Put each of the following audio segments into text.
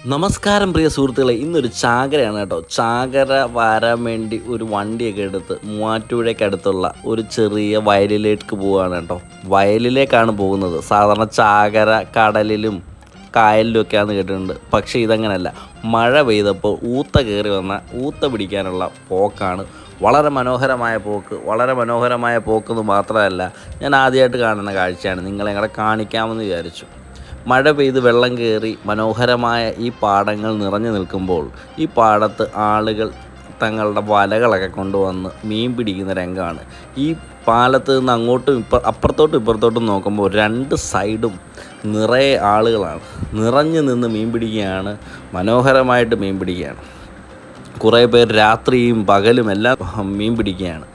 നമസ്കാരം പ്രിയ സുഹൃത്തുക്കളെ ഇന്നൊരു ചാകരയാണ് കേട്ടോ ചാകര വരാൻ വേണ്ടി ഒരു വണ്ടിയൊക്കെ എടുത്ത് മൂവാറ്റുപുഴയ്ക്ക് അടുത്തുള്ള ഒരു ചെറിയ വയലിലേക്ക് പോവുകയാണ് കേട്ടോ വയലിലേക്കാണ് പോകുന്നത് സാധാരണ ചാകര കടലിലും കായലിലുമൊക്കെയാണ് കേട്ടിട്ടുണ്ട് പക്ഷേ ഇതങ്ങനല്ല മഴ പെയ്തപ്പോൾ ഊത്ത കയറി വന്ന ഊത്ത പിടിക്കാനുള്ള പോക്കാണ് വളരെ മനോഹരമായ പോക്ക് വളരെ മനോഹരമായ പോക്കെന്ന് മാത്രമല്ല ഞാൻ ആദ്യമായിട്ട് കാണുന്ന കാഴ്ചയാണ് നിങ്ങളെ കൂടെ കാണിക്കാമെന്ന് വിചാരിച്ചു മഴ പെയ്ത് വെള്ളം കയറി മനോഹരമായ ഈ പാടങ്ങൾ നിറഞ്ഞു നിൽക്കുമ്പോൾ ഈ പാടത്ത് ആളുകൾ തങ്ങളുടെ വലകളൊക്കെ കൊണ്ടുവന്ന് മീൻ പിടിക്കുന്ന രംഗമാണ് ഈ പാലത്ത് നിന്ന് അങ്ങോട്ടും ഇപ്പ അപ്പുറത്തോട്ടും ഇപ്പുറത്തോട്ടും നോക്കുമ്പോൾ രണ്ട് സൈഡും നിറയെ ആളുകളാണ് നിറഞ്ഞു നിന്ന് മീൻ പിടിക്കുകയാണ് മനോഹരമായിട്ട് മീൻ പിടിക്കുകയാണ് കുറേ പേർ രാത്രിയും പകലും എല്ലാം മീൻ പിടിക്കുകയാണ്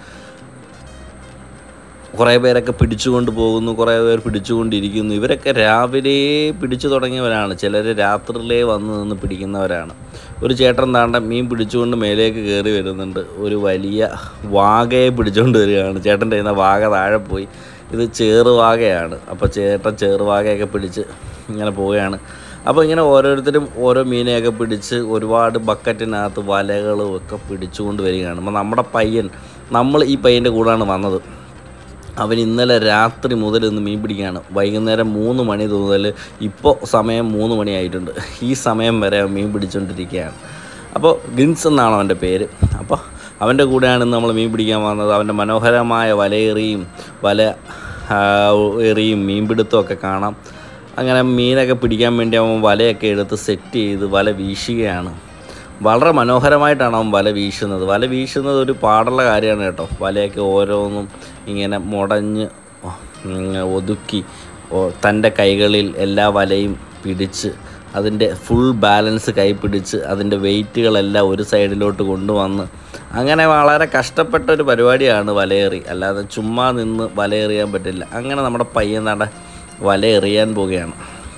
കുറേ പേരൊക്കെ പിടിച്ചുകൊണ്ട് പോകുന്നു കുറേ പേർ പിടിച്ചുകൊണ്ടിരിക്കുന്നു ഇവരൊക്കെ രാവിലെ പിടിച്ചു തുടങ്ങിയവരാണ് ചിലർ രാത്രിയിലേ വന്ന് നിന്ന് പിടിക്കുന്നവരാണ് ഒരു ചേട്ടൻ താണ്ട മീൻ പിടിച്ചുകൊണ്ട് മേലേക്ക് കയറി വരുന്നുണ്ട് ഒരു വലിയ വാകയെ പിടിച്ചുകൊണ്ട് വരികയാണ് ചേട്ടൻ്റെ കയ്യിൽ നിന്ന് വാക താഴെ പോയി ഇത് ചേറുവാകയാണ് അപ്പോൾ ചേട്ടൻ ചേറുവാകയൊക്കെ പിടിച്ച് ഇങ്ങനെ പോവുകയാണ് അപ്പോൾ ഇങ്ങനെ ഓരോരുത്തരും ഓരോ മീനെയൊക്കെ പിടിച്ച് ഒരുപാട് ബക്കറ്റിനകത്ത് വലകളും ഒക്കെ പിടിച്ചുകൊണ്ട് വരികയാണ് അപ്പോൾ നമ്മുടെ പയ്യൻ നമ്മൾ ഈ പയ്യൻ്റെ കൂടാണ് വന്നത് അവൻ ഇന്നലെ രാത്രി മുതൽ ഇന്ന് മീൻ പിടിക്കുകയാണ് വൈകുന്നേരം മൂന്ന് മണി മുതൽ ഇപ്പോൾ സമയം മൂന്ന് മണിയായിട്ടുണ്ട് ഈ സമയം വരെ അവൻ മീൻ പിടിച്ചുകൊണ്ടിരിക്കുകയാണ് അപ്പോൾ ഗിൻസ് എന്നാണ് അവൻ്റെ പേര് അപ്പോൾ അവൻ്റെ കൂടെയാണ് ഇന്ന് നമ്മൾ മീൻ പിടിക്കാൻ വന്നത് അവൻ്റെ മനോഹരമായ വലയെറിയും വല ആ, എറിയും മീൻപിടുത്തമൊക്കെ കാണാം അങ്ങനെ മീനൊക്കെ പിടിക്കാൻ വേണ്ടി അവൻ വലയൊക്കെ എടുത്ത് സെറ്റ് ചെയ്ത് വല വീശുകയാണ് വളരെ മനോഹരമായിട്ടാണ് അവൻ വല വീശുന്നത് വല വീശുന്നത് ഒരു പാടുള്ള കാര്യമാണ് കേട്ടോ വലയൊക്കെ ഓരോന്നും ഇങ്ങനെ മുടഞ്ഞ് ഉം, ഒതുക്കി ഓ- തൻ്റെ കൈകളിൽ എല്ലാ വലയും പിടിച്ച് അതിൻ്റെ ഫുൾ ബാലൻസ് കൈ പിടിച്ച് അതിൻ്റെ വെയിറ്റുകളെല്ലാം ഒരു സൈഡിലോട്ട് കൊണ്ടുവന്ന് അങ്ങനെ വളരെ കഷ്ടപ്പെട്ട ഒരു പരിപാടിയാണ് വലയെറി അല്ലാതെ ചുമ്മാ നിന്ന് വലയെറിയാൻ പറ്റില്ല അങ്ങനെ നമ്മുടെ പയ്യൻ നട വല എറിയാൻ പോവുകയാണ്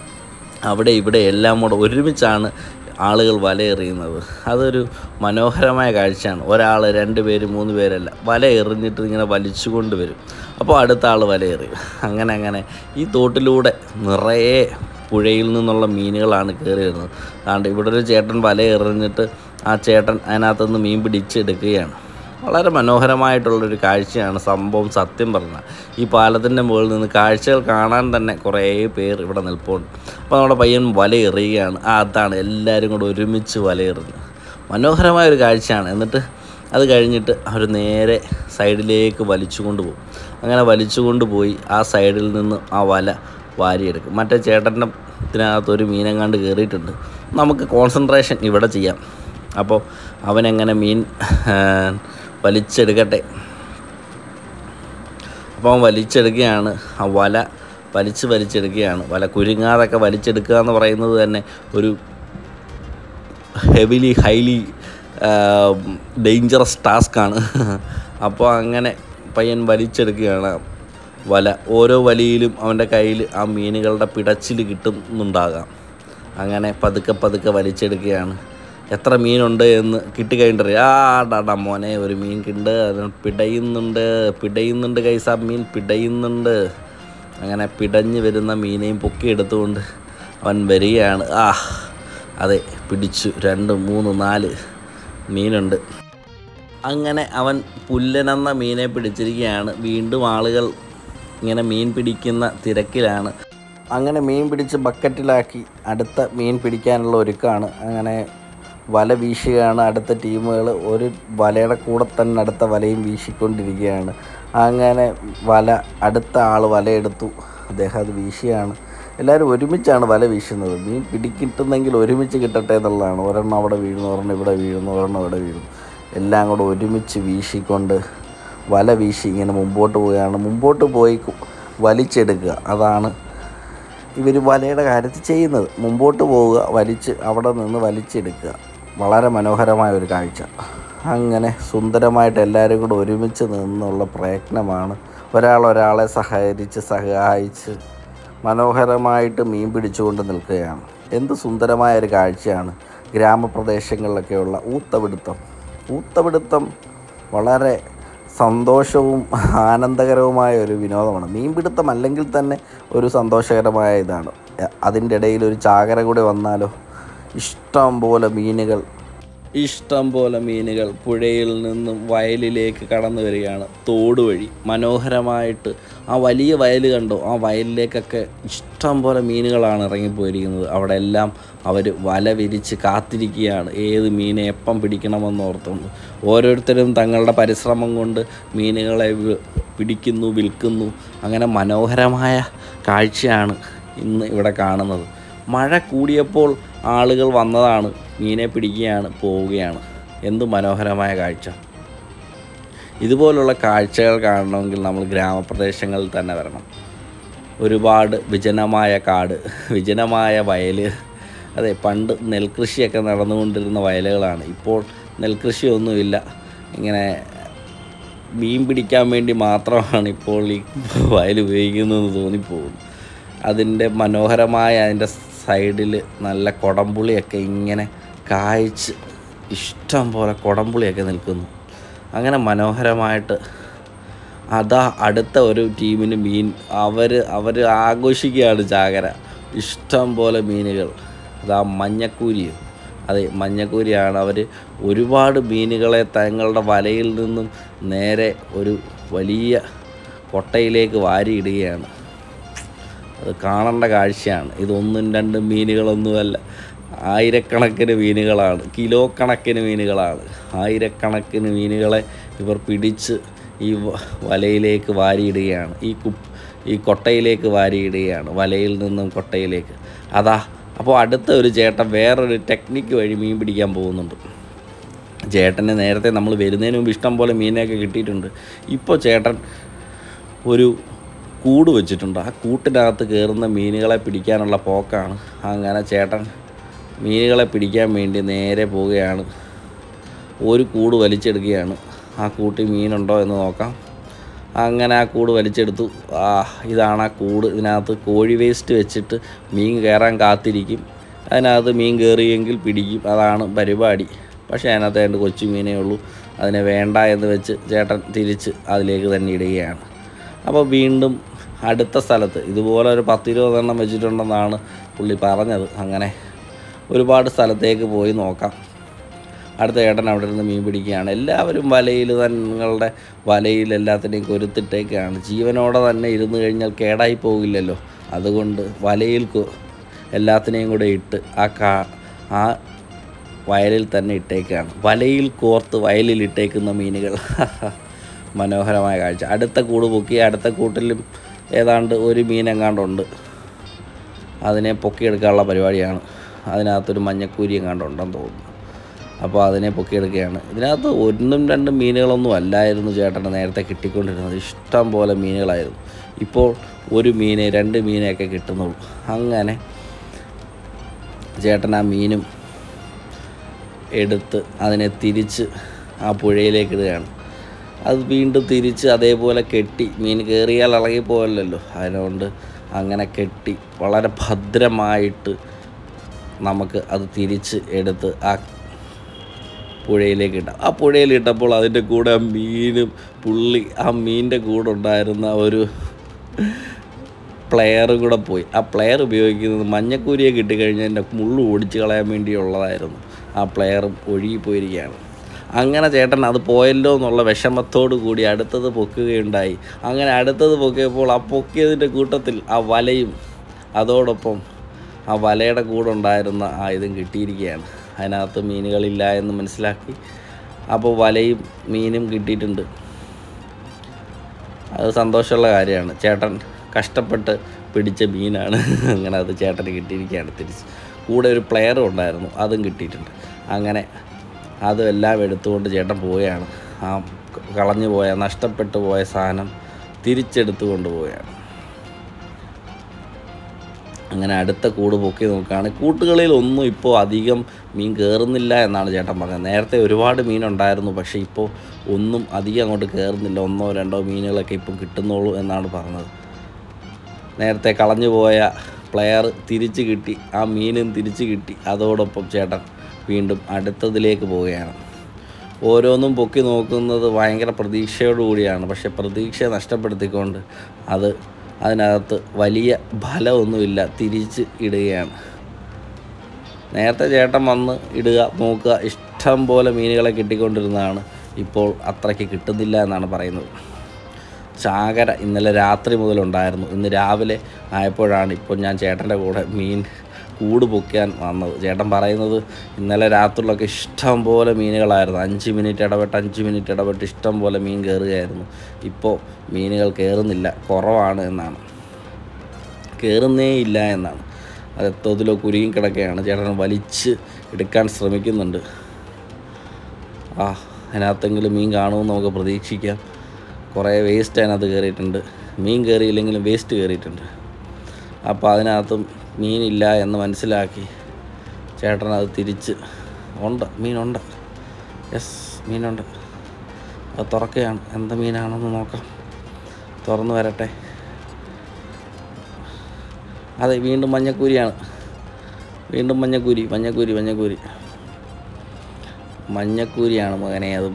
അവിടെ ഇവിടെ എല്ലാം കൂടെ ഒരുമിച്ചാണ് ആളുകൾ വല എറിയുന്നത് അതൊരു മനോഹരമായ കാഴ്ചയാണ് ഒരാൾ രണ്ട് പേര് മൂന്ന് പേരല്ല വല എറിഞ്ഞിട്ട് ഇങ്ങനെ വലിച്ചുകൊണ്ട് വരും അപ്പോൾ അടുത്ത ആൾ വല എറിയും അങ്ങനെ അങ്ങനെ ഈ തോട്ടിലൂടെ നിറയെ പുഴയിൽ നിന്നുള്ള മീനുകളാണ് കയറി വരുന്നത് അതുകൊണ്ട് ഇവിടെ ഒരു ചേട്ടൻ വല എറിഞ്ഞിട്ട് ആ ചേട്ടൻ അതിനകത്തുനിന്ന് മീൻ പിടിച്ചെടുക്കുകയാണ് വളരെ മനോഹരമായിട്ടുള്ളൊരു കാഴ്ചയാണ് സംഭവം സത്യം പറഞ്ഞാൽ ഈ പാലത്തിൻ്റെ മുകളിൽ നിന്ന് കാഴ്ചകൾ കാണാൻ തന്നെ കുറേ പേർ ഇവിടെ നിൽപ്പുണ്ട് അപ്പോൾ നമ്മുടെ പയ്യൻ വല എറിയുകയാണ് ആ അതാണ് എല്ലാവരും കൂടെ ഒരുമിച്ച് വല എറിഞ്ഞ് മനോഹരമായ ഒരു കാഴ്ചയാണ് എന്നിട്ട് അത് കഴിഞ്ഞിട്ട് അവർ നേരെ സൈഡിലേക്ക് വലിച്ചു കൊണ്ടുപോകും അങ്ങനെ വലിച്ചു കൊണ്ടുപോയി ആ സൈഡിൽ നിന്ന് ആ വല വാരിയെടുക്കും മറ്റേ ചേട്ടൻ്റെ ഇതിനകത്ത് ഒരു മീനെങ്ങാണ്ട് കയറിയിട്ടുണ്ട് നമുക്ക് കോൺസെൻട്രേഷൻ ഇവിടെ ചെയ്യാം അപ്പോൾ അവനെങ്ങനെ മീൻ ആ, വലിച്ചെടുക്കട്ടെ അപ്പോൾ അവൻ വലിച്ചെടുക്കുകയാണ് ആ വല വലിച്ച് വലിച്ചെടുക്കുകയാണ് വല കുരുങ്ങാതൊക്കെ വലിച്ചെടുക്കുക എന്ന് പറയുന്നത് തന്നെ ഒരു ഹെവിലി ഹൈലി ഡേഞ്ചറസ് ടാസ്ക്കാണ് അപ്പോൾ അങ്ങനെ പയ്യൻ വലിച്ചെടുക്കുകയാണ് വല ഓരോ വലിയിലും അവൻ്റെ കയ്യിൽ ആ മീനുകളുടെ പിടച്ചിൽ കിട്ടുന്നുണ്ടാകാം അങ്ങനെ പതുക്കെ പതുക്കെ വലിച്ചെടുക്കുകയാണ് എത്ര മീനുണ്ട് എന്ന് കിട്ടിക്കഴിഞ്ഞിട്ട് ആ ഡാടാ മോനെ ഒരു മീൻ കിണ്ട് അത് പിടയുന്നുണ്ട് പിടയുന്നുണ്ട് കൈസ മീൻ പിടയുന്നുണ്ട് അങ്ങനെ പിടഞ്ഞ് വരുന്ന മീനെയും പൊക്കി എടുത്തുകൊണ്ട് അവൻ വരികയാണ് ആ അതെ പിടിച്ചു രണ്ട് മൂന്ന് നാല് മീനുണ്ട് അങ്ങനെ അവൻ പുല്ലനെന്ന മീനെ പിടിച്ചിരിക്കുകയാണ് വീണ്ടും ആളുകൾ ഇങ്ങനെ മീൻ പിടിക്കുന്ന തിരക്കിലാണ് അങ്ങനെ മീൻ പിടിച്ച് ബക്കറ്റിലാക്കി അടുത്ത മീൻ പിടിക്കാനുള്ള ഒരുക്കാണ് അങ്ങനെ വല വീശുകയാണ് അടുത്ത ടീമുകൾ ഒരു വലയുടെ കൂടെ തന്നെ അടുത്ത വലയും വീശിക്കൊണ്ടിരിക്കുകയാണ് അങ്ങനെ വല അടുത്ത ആൾ വലയെടുത്തു അദ്ദേഹം അത് വീശിയാണ് എല്ലാവരും ഒരുമിച്ചാണ് വല വീശുന്നത് മീൻ പിടിക്കിട്ടുന്നെങ്കിൽ ഒരുമിച്ച് കിട്ടട്ടെ എന്നുള്ളതാണ് ഒരെണ്ണം അവിടെ വീഴുന്നു ഒരെണ്ണം ഇവിടെ വീഴുന്നു ഒരെണ്ണം ഇവിടെ വീഴുന്നു എല്ലാം കൂടെ ഒരുമിച്ച് വീശിക്കൊണ്ട് വല വീശി ഇങ്ങനെ മുമ്പോട്ട് പോവുകയാണ് മുമ്പോട്ട് പോയി കു- വലിച്ചെടുക്കുക അതാണ് ഇവർ വലയുടെ കാര്യത്തിൽ ചെയ്യുന്നത് മുമ്പോട്ട് പോവുക വലിച്ച് അവിടെ നിന്ന് വലിച്ചെടുക്കുക വളരെ മനോഹരമായ ഒരു കാഴ്ച അങ്ങനെ സുന്ദരമായിട്ട് എല്ലാവരും കൂടെ ഒരുമിച്ച് നിന്നുള്ള പ്രയത്നമാണ് ഒരാൾ ഒരാളെ സഹകരിച്ച് സഹായിച്ച് മനോഹരമായിട്ട് മീൻ പിടിച്ചുകൊണ്ട് നിൽക്കുകയാണ് എന്ത് സുന്ദരമായ ഒരു കാഴ്ചയാണ് ഗ്രാമപ്രദേശങ്ങളിലൊക്കെയുള്ള ഊത്തപിടുത്തം ഊത്തപിടുത്തം വളരെ സന്തോഷവും ആനന്ദകരവുമായ ഒരു വിനോദമാണ് മീൻപിടുത്തം അല്ലെങ്കിൽ തന്നെ ഒരു സന്തോഷകരമായ ഇതാണ് അതിൻ്റെ ഇടയിൽ ഒരു ചാകര കൂടെ വന്നാലോ ഇഷ്ടം പോലെ മീനുകൾ ഇഷ്ടം പോലെ മീനുകൾ പുഴയിൽ നിന്നും വയലിലേക്ക് കടന്നു വരികയാണ് തോട് വഴി മനോഹരമായിട്ട് ആ വലിയ വയൽ കണ്ടോ ആ വയലിലേക്കൊക്കെ ഇഷ്ടം പോലെ മീനുകളാണ് ഇറങ്ങിപ്പോയിരിക്കുന്നത് അവിടെ എല്ലാം അവർ വല വിരിച്ച് കാത്തിരിക്കുകയാണ് ഏത് മീനെ എപ്പം പിടിക്കണമെന്ന് ഓർത്തുകൊണ്ട് ഓരോരുത്തരും തങ്ങളുടെ പരിശ്രമം കൊണ്ട് മീനുകളെ വി- പിടിക്കുന്നു വിൽക്കുന്നു അങ്ങനെ മനോഹരമായ കാഴ്ചയാണ് ഇന്ന് ഇവിടെ കാണുന്നത് മഴ കൂടിയപ്പോൾ ആളുകൾ വന്നതാണ് മീനെ പിടിക്കുകയാണ് പോവുകയാണ് എന്ത് മനോഹരമായ കാഴ്ച ഇതുപോലുള്ള കാഴ്ചകൾ കാണണമെങ്കിൽ നമ്മൾ ഗ്രാമപ്രദേശങ്ങളിൽ തന്നെ വരണം ഒരുപാട് വിജനമായ കാട് വിജനമായ വയൽ അതെ പണ്ട് നെൽകൃഷിയൊക്കെ നടന്നുകൊണ്ടിരുന്ന വയലുകളാണ് ഇപ്പോൾ നെൽകൃഷിയൊന്നുമില്ല ഇങ്ങനെ മീൻ പിടിക്കാൻ വേണ്ടി മാത്രമാണ് ഇപ്പോൾ ഈ വയൽ ഉപയോഗിക്കുന്നതെന്ന് തോന്നിപ്പോകുന്നു അതിൻ്റെ മനോഹരമായ അതിൻ്റെ സൈഡിൽ നല്ല കുടംപുളിയൊക്കെ ഇങ്ങനെ കായ്ച്ച് ഇഷ്ടം പോലെ കുടംപുളിയൊക്കെ നിൽക്കുന്നു അങ്ങനെ മനോഹരമായിട്ട് അതാ അടുത്ത ഒരു ടീമിന് മീൻ അവർ അവർ ആഘോഷിക്കുകയാണ് ചാകര ഇഷ്ടം പോലെ മീനുകൾ അതാ മഞ്ഞക്കൂരിയോ അതെ മഞ്ഞക്കൂരിയാണ് അവർ ഒരുപാട് മീനുകളെ തങ്ങളുടെ വലയിൽ നിന്നും നേരെ ഒരു വലിയ കൊട്ടയിലേക്ക് വാരിയിടുകയാണ് അത് കാണേണ്ട കാഴ്ചയാണ് ഇതൊന്നും രണ്ടും മീനുകളൊന്നുമല്ല ആയിരക്കണക്കിന് മീനുകളാണ് കിലോ കണക്കിന് മീനുകളാണ് ആയിരക്കണക്കിന് മീനുകളെ ഇവർ പിടിച്ച് ഈ വ- വലയിലേക്ക് വാരിയിടുകയാണ് ഈ കുപ്പ് ഈ കൊട്ടയിലേക്ക് വാരിയിടുകയാണ് വലയിൽ നിന്നും കൊട്ടയിലേക്ക് അതാ അപ്പോൾ അടുത്ത ഒരു ചേട്ടൻ വേറൊരു ടെക്നിക്ക് വഴി മീൻ പിടിക്കാൻ പോകുന്നുണ്ട് ചേട്ടന് നേരത്തെ നമ്മൾ വരുന്നതിന് മുമ്പ് ഇഷ്ടം പോലെ മീനൊക്കെ കിട്ടിയിട്ടുണ്ട് ഇപ്പോൾ ചേട്ടൻ ഒരു കൂട് വെച്ചിട്ടുണ്ട് ആ കൂട്ടിനകത്ത് കയറുന്ന മീനുകളെ പിടിക്കാനുള്ള പോക്കാണ് അങ്ങനെ ചേട്ടൻ മീനുകളെ പിടിക്കാൻ വേണ്ടി നേരെ പോവുകയാണ് ഒരു കൂട് വലിച്ചെടുക്കുകയാണ് ആ കൂട്ടിൽ മീനുണ്ടോ എന്ന് നോക്കാം അങ്ങനെ ആ കൂട് വലിച്ചെടുത്തു ആ ഇതാണ് ആ കൂട് ഇതിനകത്ത് കോഴി വേസ്റ്റ് വെച്ചിട്ട് മീൻ കയറാൻ കാത്തിരിക്കും അതിനകത്ത് മീൻ കയറിയെങ്കിൽ പിടിക്കും അതാണ് പരിപാടി പക്ഷേ അതിനകത്ത് രണ്ട് കൊച്ചു മീനേ ഉള്ളൂ അതിനെ വേണ്ട എന്ന് വെച്ച് ചേട്ടൻ തിരിച്ച് അതിലേക്ക് തന്നെ ഇടുകയാണ് അപ്പോൾ വീണ്ടും അടുത്ത സ്ഥലത്ത് ഇതുപോലെ ഒരു പത്തിരുപതെണ്ണം വെച്ചിട്ടുണ്ടെന്നാണ് പുള്ളി പറഞ്ഞത് അങ്ങനെ ഒരുപാട് സ്ഥലത്തേക്ക് പോയി നോക്കാം അടുത്ത ചേട്ടൻ അവിടെ നിന്ന് മീൻ പിടിക്കുകയാണ് എല്ലാവരും വലയിൽ തങ്ങളുടെ വലയിൽ എല്ലാത്തിനെയും കൊരുത്തിട്ടേക്കാണ് ജീവനോടെ തന്നെ ഇരുന്ന് കഴിഞ്ഞാൽ കേടായി പോകില്ലല്ലോ അതുകൊണ്ട് വലയിൽ കൊ- എല്ലാത്തിനെയും കൂടെ ഇട്ട് ആ കാ ആ വയലിൽ തന്നെ ഇട്ടേക്കാണ് വലയിൽ കോർത്ത് വയലിൽ ഇട്ടേക്കുന്ന മീനുകൾ മനോഹരമായ കാഴ്ച അടുത്ത കൂട് പൊക്കി അടുത്ത കൂട്ടിലും ഏതാണ്ട് ഒരു മീനെങ്ങാണ്ടുണ്ട് അതിനെ പൊക്കിയെടുക്കാനുള്ള പരിപാടിയാണ് അതിനകത്തൊരു മഞ്ഞക്കൂരി എങ്ങാണ്ടുണ്ടെന്ന് തോന്നുന്നു അപ്പോൾ അതിനെ പൊക്കിയെടുക്കുകയാണ് ഇതിനകത്ത് ഒന്നും രണ്ടും മീനുകളൊന്നും അല്ലായിരുന്നു ചേട്ടന് നേരത്തെ കിട്ടിക്കൊണ്ടിരുന്നത് ഇഷ്ടം പോലെ മീനുകളായിരുന്നു ഇപ്പോൾ ഒരു മീനെ രണ്ട് മീനെയൊക്കെ കിട്ടുന്നുള്ളൂ അങ്ങനെ ചേട്ടൻ ആ മീനും എടുത്ത് അതിനെ തിരിച്ച് ആ പുഴയിലേക്ക് ഇടുകയാണ് അത് വീണ്ടും തിരിച്ച് അതേപോലെ കെട്ടി മീൻ കയറിയാൽ ഇളകിപ്പോയല്ലോ അതുകൊണ്ട് അങ്ങനെ കെട്ടി വളരെ ഭദ്രമായിട്ട് നമുക്ക് അത് തിരിച്ച് എടുത്ത് ആ പുഴയിലേക്ക് ഇട്ടാം ആ പുഴയിൽ ഇട്ടപ്പോൾ അതിൻ്റെ കൂടെ ആ മീനും പുള്ളി ആ മീനിൻ്റെ കൂടെ ഉണ്ടായിരുന്ന ഒരു പ്ലെയർ കൂടെ പോയി ആ പ്ലെയർ ഉപയോഗിക്കുന്നത് മഞ്ഞക്കൂരിയെ കിട്ടിക്കഴിഞ്ഞാൽ എൻ്റെ മുള്ളു ഓടിച്ച് കളയാൻ വേണ്ടിയുള്ളതായിരുന്നു ആ പ്ലെയറും ഒഴുകിപ്പോയിരിക്കുകയാണ് അങ്ങനെ ചേട്ടൻ അത് പോയല്ലോ എന്നുള്ള വിഷമത്തോടു കൂടി അടുത്തത് പൊക്കുകയുണ്ടായി അങ്ങനെ അടുത്തത് പൊക്കിയപ്പോൾ ആ പൊക്കിയതിൻ്റെ കൂട്ടത്തിൽ ആ വലയും അതോടൊപ്പം ആ വലയുടെ കൂടെ ഉണ്ടായിരുന്ന ആ ഇതും കിട്ടിയിരിക്കുകയാണ് അതിനകത്ത് മീനുകളില്ല എന്ന് മനസ്സിലാക്കി അപ്പോൾ വലയും മീനും കിട്ടിയിട്ടുണ്ട് അത് സന്തോഷമുള്ള കാര്യമാണ് ചേട്ടൻ കഷ്ടപ്പെട്ട് പിടിച്ച മീനാണ് അങ്ങനെ അത് ചേട്ടന് കിട്ടിയിരിക്കുകയാണ് തിരിച്ച് കൂടെ ഒരു പ്ലെയറും ഉണ്ടായിരുന്നു അതും കിട്ടിയിട്ടുണ്ട് അങ്ങനെ അതും എല്ലാം എടുത്തുകൊണ്ട് ചേട്ടൻ പോവുകയാണ് ആ കളഞ്ഞു പോയ നഷ്ടപ്പെട്ടു പോയ സാധനം തിരിച്ചെടുത്തു കൊണ്ടുപോവുകയാണ് അങ്ങനെ അടുത്ത കൂട് പൊക്കി നോക്കുകയാണ് കൂട്ടുകളിൽ ഒന്നും ഇപ്പോൾ അധികം മീൻ കയറുന്നില്ല എന്നാണ് ചേട്ടൻ പറഞ്ഞത് നേരത്തെ ഒരുപാട് മീനുണ്ടായിരുന്നു പക്ഷേ ഇപ്പോൾ ഒന്നും അധികം അങ്ങോട്ട് കയറുന്നില്ല ഒന്നോ രണ്ടോ മീനുകളൊക്കെ ഇപ്പം കിട്ടുന്നുള്ളൂ എന്നാണ് പറഞ്ഞത് നേരത്തെ കളഞ്ഞു പോയ പ്ലെയർ തിരിച്ച് കിട്ടി ആ മീനും തിരിച്ച് കിട്ടി അതോടൊപ്പം ചേട്ടൻ വീണ്ടും അടുത്തതിലേക്ക് പോവുകയാണ് ഓരോന്നും പൊക്കി നോക്കുന്നത് ഭയങ്കര പ്രതീക്ഷയോടുകൂടിയാണ് പക്ഷെ പ്രതീക്ഷ നഷ്ടപ്പെടുത്തിക്കൊണ്ട് അത് അതിനകത്ത് വലിയ ഫലമൊന്നുമില്ല തിരിച്ച് ഇടുകയാണ് നേരത്തെ ചേട്ടൻ വന്ന് ഇടുക നോക്കുക ഇഷ്ടം പോലെ മീനുകളെ കിട്ടിക്കൊണ്ടിരുന്നതാണ് ഇപ്പോൾ അത്രയ്ക്ക് കിട്ടുന്നില്ല എന്നാണ് പറയുന്നത് ചാകര ഇന്നലെ രാത്രി മുതലുണ്ടായിരുന്നു ഇന്ന് രാവിലെ ആയപ്പോഴാണ് ഇപ്പോൾ ഞാൻ ചേട്ടൻ്റെ കൂടെ മീൻ കൂട് പൊക്കാൻ വന്നത് ചേട്ടൻ പറയുന്നത് ഇന്നലെ രാത്രിയിലൊക്കെ ഇഷ്ടം പോലെ മീനുകളായിരുന്നു അഞ്ച് മിനിറ്റ് ഇടപെട്ട് അഞ്ച് മിനിറ്റ് ഇടപെട്ട് ഇഷ്ടം പോലെ മീൻ കയറുകയായിരുന്നു ഇപ്പോൾ മീനുകൾ കയറുന്നില്ല കുറവാണ് എന്നാണ് കയറുന്നേ ഇല്ല എന്നാണ് അത് എത്തതിലോ കുരുങ്ങി കിടക്കുകയാണ് ചേട്ടൻ വലിച്ച് എടുക്കാൻ ശ്രമിക്കുന്നുണ്ട് ആ അതിനകത്തെങ്കിലും മീൻ കാണുമെന്ന് നമുക്ക് പ്രതീക്ഷിക്കാം കുറേ വേസ്റ്റ് അതിനകത്ത് കയറിയിട്ടുണ്ട് മീൻ കയറിയില്ലെങ്കിലും വേസ്റ്റ് കയറിയിട്ടുണ്ട് അപ്പോൾ അതിനകത്തും മീനില്ല എന്ന് മനസ്സിലാക്കി ചേട്ടൻ അത് തിരിച്ച് ഉണ്ട് മീനുണ്ട് യെസ് മീനുണ്ട് അത് തുറക്കുകയാണ് എന്ത് മീനാണെന്ന് നോക്കാം തുറന്നു വരട്ടെ അതെ വീണ്ടും മഞ്ഞക്കൂരിയാണ് വീണ്ടും മഞ്ഞക്കൂരി മഞ്ഞക്കൂരി മഞ്ഞക്കൂരി മഞ്ഞക്കൂരിയാണ് മകനെ അതും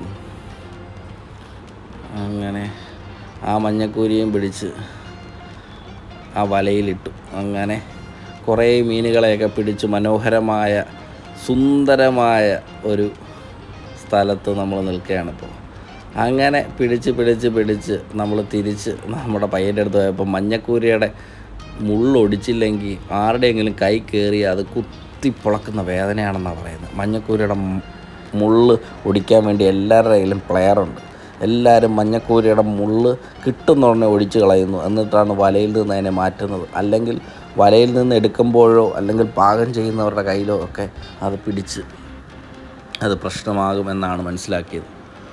അങ്ങനെ ആ മഞ്ഞക്കൂരിയും പിടിച്ച് ആ വലയിലിട്ടു അങ്ങനെ കുറേ മീനുകളെയൊക്കെ പിടിച്ച് മനോഹരമായ സുന്ദരമായ ഒരു സ്ഥലത്ത് നമ്മൾ നിൽക്കുകയാണ് ഇപ്പോൾ അങ്ങനെ പിടിച്ച് പിടിച്ച് പിടിച്ച് നമ്മൾ തിരിച്ച് നമ്മുടെ പയ്യൻ്റെ അടുത്ത് പോയപ്പോൾ മഞ്ഞക്കൂരിയുടെ മുള്ളൊടിച്ചില്ലെങ്കിൽ ആരുടെയെങ്കിലും കൈ കയറി അത് കുത്തി പൊളക്കുന്ന വേദനയാണെന്നാണ് പറയുന്നത് മഞ്ഞക്കൂരിയുടെ മു- മുള്ള് ഒടിക്കാൻ വേണ്ടി എല്ലാവരുടെ കയ്യിലും പ്ലെയറുണ്ട് എല്ലാവരും മഞ്ഞക്കൂരിയുടെ മുള്ള് കിട്ടുന്ന ഉടനെ ഒടിച്ച് കളയുന്നു എന്നിട്ടാണ് വലയിൽ നിന്ന് അതിനെ മാറ്റുന്നത് അല്ലെങ്കിൽ വലയിൽ നിന്ന് എടുക്കുമ്പോഴോ അല്ലെങ്കിൽ പാകം ചെയ്യുന്നവരുടെ കയ്യിലോ ഒക്കെ അത് പിടിച്ച് അത് പ്രശ്നമാകുമെന്നാണ് മനസ്സിലാക്കിയത്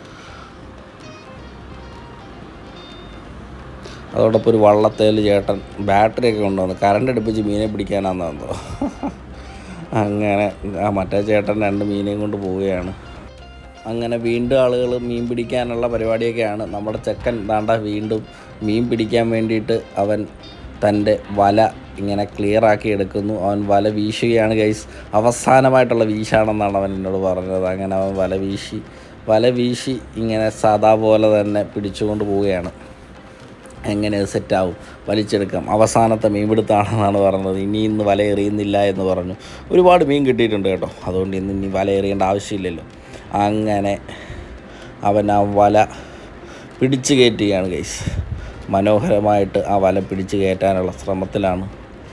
അതോടൊപ്പം ഒരു വള്ളത്തേൽ ചേട്ടൻ ബാറ്ററി ഒക്കെ കൊണ്ടുവന്നു കറണ്ട് അടുപ്പിച്ച് മീനെ പിടിക്കാനാന്ന് തന്നോ അങ്ങനെ ആ മറ്റേ ചേട്ടൻ രണ്ട് മീനെയും കൊണ്ട് പോവുകയാണ് അങ്ങനെ വീണ്ടും ആളുകൾ മീൻ പിടിക്കാനുള്ള പരിപാടിയൊക്കെയാണ് നമ്മുടെ ചെക്കൻ ദാണ്ട വീണ്ടും മീൻ പിടിക്കാൻ വേണ്ടിയിട്ട് അവൻ തൻ്റെ വല ഇങ്ങനെ ക്ലിയർ ആക്കി എടുക്കുന്നു അവൻ വല വീശുകയാണ് ഗൈസ് അവസാനമായിട്ടുള്ള വീശാണെന്നാണ് അവൻ എന്നോട് പറഞ്ഞത് അങ്ങനെ അവൻ വല വീശി വല വീശി ഇങ്ങനെ സാധാ പോലെ തന്നെ പിടിച്ചുകൊണ്ട് പോവുകയാണ് എങ്ങനെ അത് സെറ്റാവും വലിച്ചെടുക്കാം അവസാനത്തെ മീൻപിടുത്താണെന്നാണ് പറഞ്ഞത് ഇനി ഇന്ന് വല എറിയുന്നില്ല എന്ന് പറഞ്ഞു ഒരുപാട് മീൻ കിട്ടിയിട്ടുണ്ട് കേട്ടോ അതുകൊണ്ട് ഇന്ന് ഇനി വല എറിയേണ്ട ആവശ്യമില്ലല്ലോ അങ്ങനെ അവൻ ആ വല പിടിച്ച് കയറ്റുകയാണ് ഗൈസ് മനോഹരമായിട്ട് ആ വല പിടിച്ച് കയറ്റാനുള്ള ശ്രമത്തിലാണ്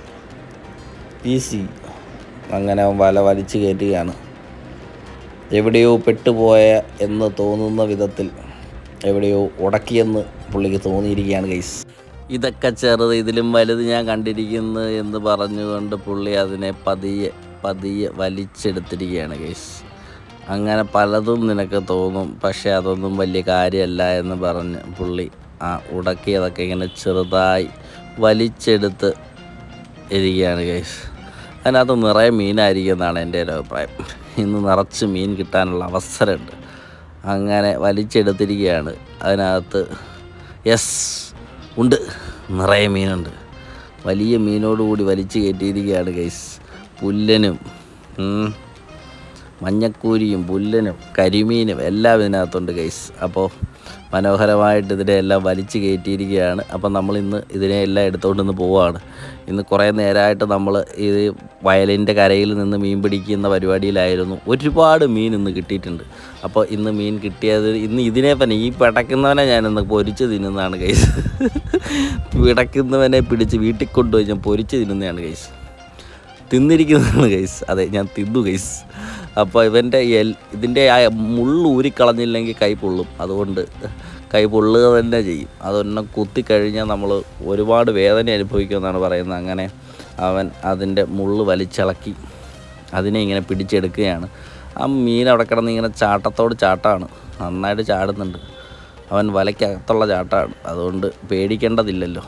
ഈസി അങ്ങനെ അവൻ വല വലിച്ചു കയറ്റുകയാണ് എവിടെയോ പെട്ടുപോയ എന്ന് തോന്നുന്ന വിധത്തിൽ എവിടെയോ ഉടക്കിയെന്ന് പുള്ളിക്ക് തോന്നിയിരിക്കുകയാണ് ഗൈസ് ഇതൊക്കെ ചെറുത് ഇതിലും വലുത് ഞാൻ കണ്ടിരിക്കുന്നു എന്ന് പറഞ്ഞുകൊണ്ട് പുള്ളി അതിനെ പതിയെ പതിയെ വലിച്ചെടുത്തിരിക്കുകയാണ് ഗൈസ് അങ്ങനെ പലതും നിനക്ക് തോന്നും പക്ഷേ അതൊന്നും വലിയ കാര്യമല്ല എന്ന് പറഞ്ഞ് പുള്ളി ആ ഉടക്കിയതൊക്കെ ഇങ്ങനെ ചെറുതായി വലിച്ചെടുത്ത് ഇരിക്കുകയാണ് ഗൈസ് അതിനകത്ത് നിറയെ മീനായിരിക്കും എന്നാണ് എൻ്റെ ഒരു അഭിപ്രായം ഇന്ന് നിറച്ച് മീൻ കിട്ടാനുള്ള അവസരമുണ്ട് അങ്ങനെ വലിച്ചെടുത്തിരിക്കുകയാണ് അതിനകത്ത് യെസ് ഉണ്ട് നിറയെ മീനുണ്ട് വലിയ മീനോടുകൂടി വലിച്ചു കയറ്റിയിരിക്കുകയാണ് ഗൈസ് പുല്ലനും ഉം, മഞ്ഞക്കൂരിയും പുല്ലനും കരിമീനും എല്ലാം ഇതിനകത്തുണ്ട് ഗൈസ് അപ്പോൾ മനോഹരമായിട്ട് ഇതിനെ എല്ലാം വലിച്ചു കയറ്റിയിരിക്കുകയാണ് അപ്പോൾ നമ്മൾ ഇന്ന് ഇതിനെ എല്ലാം എടുത്തുകൊണ്ട് ഇന്ന് പോവുകയാണ് ഇന്ന് കുറേ നേരമായിട്ട് നമ്മൾ ഇത് വയലിൻ്റെ കരയിൽ നിന്ന് മീൻ പിടിക്കുന്ന പരിപാടിയിലായിരുന്നു ഒരുപാട് മീൻ ഇന്ന് കിട്ടിയിട്ടുണ്ട് അപ്പോൾ ഇന്ന് മീൻ കിട്ടിയത് ഇന്ന് ഇതിനെ തന്നെ ഈ പിടക്കുന്നവനെ ഞാനിന്ന് പൊരിച്ച് തിന്നുന്നതാണ് ഗൈസ് പിടക്കുന്നവനെ പിടിച്ച് വീട്ടിൽ കൊണ്ടുപോയി ഞാൻ പൊരിച്ച് തിന്നുന്നതാണ് ഗൈസ് തിന്നിരിക്കുന്നതാണ് ഗൈസ് അതെ ഞാൻ തിന്നു ഗൈസ് അപ്പോൾ ഇവൻ്റെ എൽ ഇതിൻ്റെ ആ മുള്ള് ഊരിക്കളഞ്ഞില്ലെങ്കിൽ കൈ പൊള്ളും അതുകൊണ്ട് കൈ പൊള്ളുക തന്നെ ചെയ്യും അതൊരെണ്ണം കുത്തിക്കഴിഞ്ഞാൽ നമ്മൾ ഒരുപാട് വേദന അനുഭവിക്കുമെന്നാണ് പറയുന്നത് അങ്ങനെ അവൻ അതിൻ്റെ മുള്ള് വലിച്ചിളക്കി അതിനെ ഇങ്ങനെ പിടിച്ചെടുക്കുകയാണ് ആ മീൻ അവിടെ കിടന്ന് ഇങ്ങനെ ചാട്ടത്തോട് ചാട്ടമാണ് നന്നായിട്ട് ചാടുന്നുണ്ട് അവൻ വലയ്ക്കകത്തുള്ള ചാട്ടമാണ് അതുകൊണ്ട് പേടിക്കേണ്ടതില്ലല്ലോ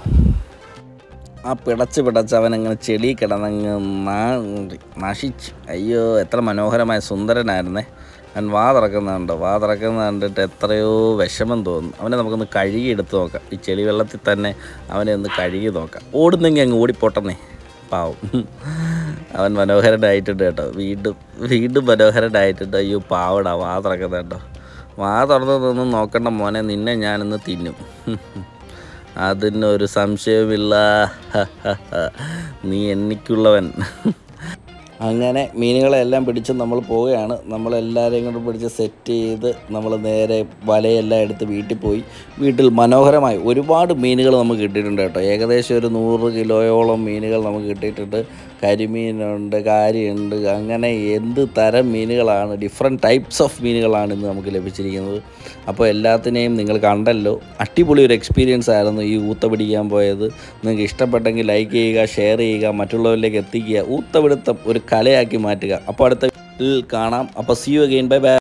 ആ പിടച്ച് പിടച്ച് അവനങ്ങനെ ചെളി കിടന്നങ്ങ് നാ- നശിച്ചു അയ്യോ എത്ര മനോഹരമായ സുന്ദരനായിരുന്നേ അവൻ വാ തുറക്കുന്നുണ്ടോ വാ തുറക്കുന്ന കണ്ടിട്ട് എത്രയോ വിഷമം തോന്നുന്നു അവനെ നമുക്കൊന്ന് കഴുകി എടുത്ത് നോക്കാം ഈ ചെളി വെള്ളത്തിൽ തന്നെ അവനെ ഒന്ന് കഴുകി നോക്കാം ഓടുന്നെങ്കിൽ അങ്ങ് ഓടിപ്പോട്ടെന്നേ പാവം അവൻ മനോഹരനായിട്ടുണ്ട് കേട്ടോ വീണ്ടും വീണ്ടും മനോഹരനായിട്ടുണ്ട് അയ്യോ പാവടാ വാ തുറക്കുന്നത് കേട്ടോ വാ തുറന്നതൊന്നും നോക്കണ്ട മോനെ നിന്നെ ഞാനിന്ന് തിന്നും അതിനൊരു സംശയമില്ല നീ എനിക്കുള്ളവൻ അങ്ങനെ മീനുകളെല്ലാം പിടിച്ച് നമ്മൾ പോവുകയാണ് നമ്മളെല്ലാവരെയും കൊണ്ട് പിടിച്ച് സെറ്റ് ചെയ്ത് നമ്മൾ നേരെ വലയെല്ലാം എടുത്ത് വീട്ടിൽ പോയി വീട്ടിൽ മനോഹരമായി ഒരുപാട് മീനുകൾ നമുക്ക് കിട്ടിയിട്ടുണ്ട് കേട്ടോ ഏകദേശം ഒരു നൂറ് കിലോയോളം മീനുകൾ നമുക്ക് കിട്ടിയിട്ടുണ്ട് കരിമീനുണ്ട് കാരിയുണ്ട് അങ്ങനെ എന്ത് തരം മീനുകളാണ് ഡിഫറെൻറ്റ് ടൈപ്സ് ഓഫ് മീനുകളാണ് ഇന്ന് നമുക്ക് ലഭിച്ചിരിക്കുന്നത് അപ്പോൾ എല്ലാത്തിനെയും നിങ്ങൾ കണ്ടല്ലോ അടിപൊളി ഒരു എക്സ്പീരിയൻസ് ആയിരുന്നു ഈ ഊത്ത പിടിക്കാൻ പോയത് നിങ്ങൾക്ക് ഇഷ്ടപ്പെട്ടെങ്കിൽ ലൈക്ക് ചെയ്യുക ഷെയർ ചെയ്യുക മറ്റുള്ളവരിലേക്ക് എത്തിക്കുക ഊത്തപിടുത്തം ഒരു കലയാക്കി മാറ്റുക അപ്പോൾ അടുത്ത വീഡിയോയിൽ കാണാം അപ്പോൾ see you again bye by